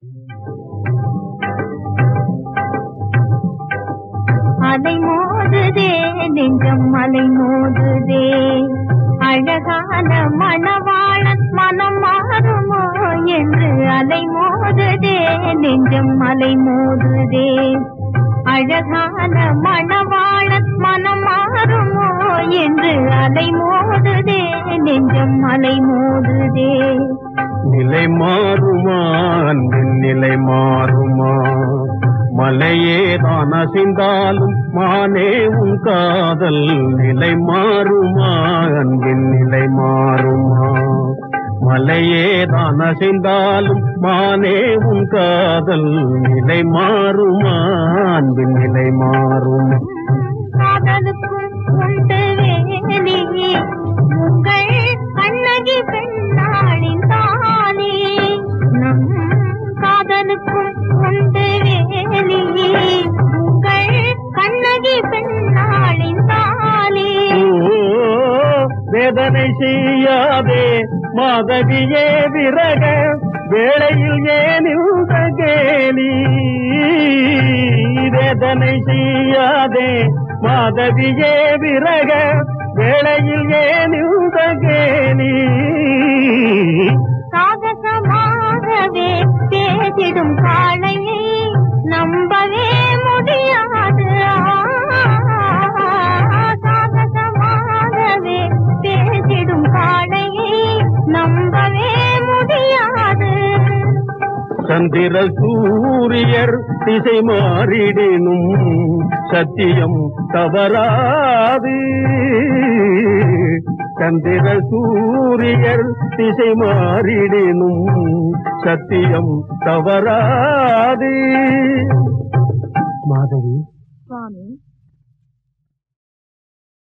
அலை மோதுதே நெஞ்சம் அலை மோதுதே அழகான மணவாளன் மனம் மாறுமோ என்று அலை மோதுதே நெஞ்சம் அலை மோதுதே அழகான மணவாளன் மனம் மாறுமோ என்று அலை மோதுதே நெஞ்சம் அலை மோதுதே நிலை மாறுமா அன்பின் நிலை மாறுமா மலையே தான் அசைந்தாலும் மானே உன் காதல் நிலை மாறுமா அன்பின் நிலை மாறுமா மலையே தான் அசைந்தாலும் மானே உன் காதல் நிலை மாறுமா அன்பின் நிலை மாறுமா காதலுக்கும் உண்டு வேலி உங்கள் கண்ணகி பெண்ணாளின் தாலி நம் காதலுக்கும் உண்டு வேலி உங்கள் கண்ணகி பெண்ணாளின் தாலி ஓ, வேதனை செய்யாதே மாதவியே விரக வேளையில் ஏன் இந்த கேலி வேதனை செய்யாதே மாதவியே விரக வேளையில் ஏன் இந்த கேலி சாகசமாகவே பேசிடும் காளையை நம்பவே முடியாது சாகசமாகவே பேசிடும் காளையை நம்பவே முடியாது சந்திர சூரியர் திசை மாறிடினும் சத்தியம் தவறாது சந்திர சூரியர் திசை மாறிடினும் சத்தியம் தவறாது மாதவி சுவாமி